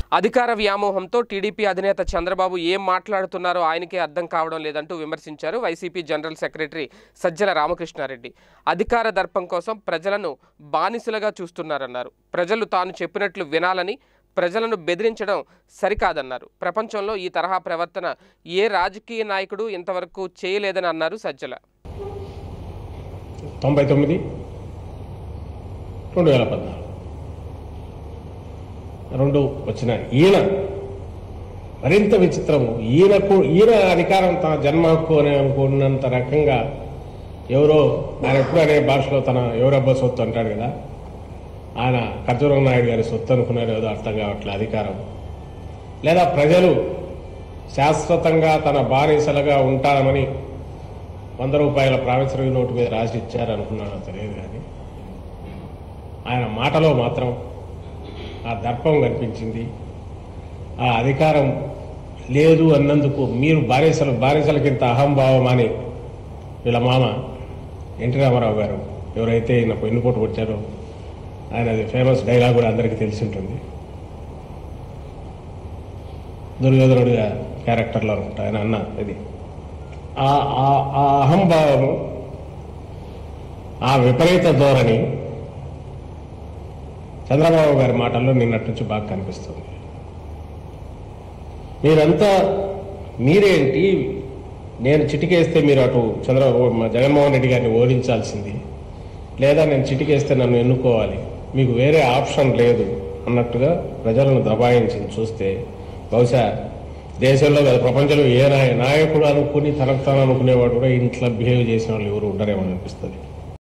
అధికార వ్యామోహంతో టీడీపీ అధినేత చంద్రబాబు ఏం మాట్లాడుతున్నారో ఆయనకే అర్థం కావడం లేదంటూ విమర్శించారు YCP general secretary Sajjala Ramakrishna Reddy అధికార దర్పం కోసం ప్రజలను బానిసలుగా చూస్తున్నారన్నారు ప్రజలు తాను చెప్పినట్లు వినాలని ప్రజలను బెదిరించడం సరికాదన్నారు ప్రపంచంలో ఈ తరహా ప్రవర్తన ఏ రాజకీయ నాయకుడు ఇంతవరకు చేయలేదని అన్నారు సజ్జల తొంభై తొమ్మిది రెండు వేల పద్నాలుగు రెండు వచ్చిన ఈయన మరింత విచిత్రము ఈయనకు ఈయన అధికారం తన జన్మ హక్కు అని అనుకున్నంత రకంగా ఎవరో ఆయన ఎప్పుడు అనే భాషలో తన ఎవరబ్బా సొత్తు అంటాడు కదా ఆయన ఖర్జూరం నాయుడు గారి సొత్తు అనుకున్నాడు ఏదో అర్థం కావట్లే అధికారం లేదా ప్రజలు శాశ్వతంగా తన బానిసలుగా ఉంటారని వంద రూపాయల ప్రామిసరీ నోటు మీద రాసి ఇచ్చారు అనుకున్నాడో తెలియదు కానీ ఆయన మాటలో మాత్రం ఆ దర్పం కనిపించింది ఆ అధికారం లేదు అన్నందుకు మీరు బానిసలు బానిసలకింత అహంభావం అని వీళ్ళ మామ ఎన్టీ రామారావు గారు ఎవరైతే ఈయన ఎన్నుపోటు వచ్చారో ఆయన అది ఫేమస్ డైలాగ్ కూడా అందరికీ తెలిసి ఉంటుంది దుర్యోధనుడిగా క్యారెక్టర్లో అనుకుంటా ఆయన అన్న ఇది ఆ ఆ- ఆ అహంభావము ఆ విపరీత ధోరణి చంద్రబాబు గారి మాటల్లో నిన్నటి నుంచి బాగా కనిపిస్తుంది మీరంతా మీరేంటి నేను చిటికేస్తే మీరు అటు చంద్రబాబు మా జగన్మోహన్ రెడ్డి గారిని ఓడించాల్సింది లేదా నేను చిటికేస్తే నన్ను ఎన్నుకోవాలి మీకు వేరే ఆప్షన్ లేదు అన్నట్టుగా ప్రజలను దబాయించి చూస్తే బహుశా దేశంలో కాదు ప్రపంచంలో ఏ నాయ నాయకుడు అనుకుని తనకు తాను అనుకునేవాడు కూడా ఇంట్లో బిహేవ్ చేసిన వాళ్ళు ఎవరు ఉండరేమో అనిపిస్తుంది